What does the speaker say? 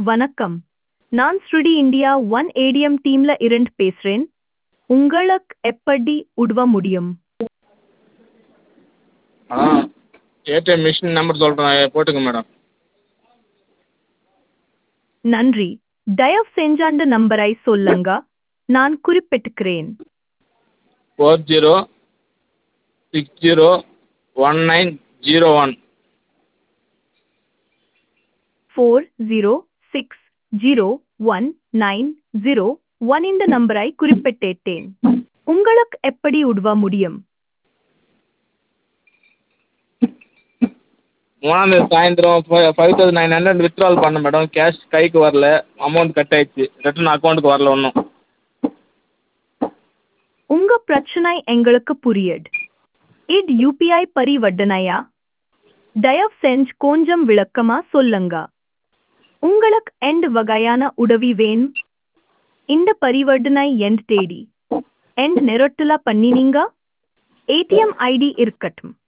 வணக்கம் நான் ஸ்ருடி இந்தியா ஒன் ஏடிஎம் டீம்ல இருந்து பேசுறேன் உங்களுக்கு எப்படி உதவ முடியும் ஆ ஏடிஎம் மிஷின் நம்பர் சொல்கிறேன் போட்டுங்க மேடம் நன்றி தயவு செஞ்சு அந்த நம்பரை சொல்லுங்க நான் குறிப்பிட்டுக்கிறேன் four zero six zero one nine zero one four zero six zero one nine zero one இந்த நம்பரை குறிப்பிட்டேன் உங்களுக்கு எப்படி உதவ முடியும் மூணாந்தேதி சாயந்தரம் five thousand nine hundred withdraw பண்ணேன் மேடம் கேஷ் கைக்கு வரல அமௌண்ட் கட் ஆயிடுச்சு ரிட்டன் அக்கௌண்ட்டுக்கு வரல ஒன்றும் உங்க பிரச்சனை எங்களுக்கு புரியுது இது யூபிஐ பரிவர்த்தனையா தயவு செஞ்சு கொஞ்சம் விளக்கமா சொல்லுங்க உங்களுக்கு எந்த வகையான உதவி வேணும் இந்த பரிவர்த்தனை எந்த தேதி எந்த நேரத்துல பண்ணினீங்க ஏடிஎம் ஐடி இருக்கட்டும்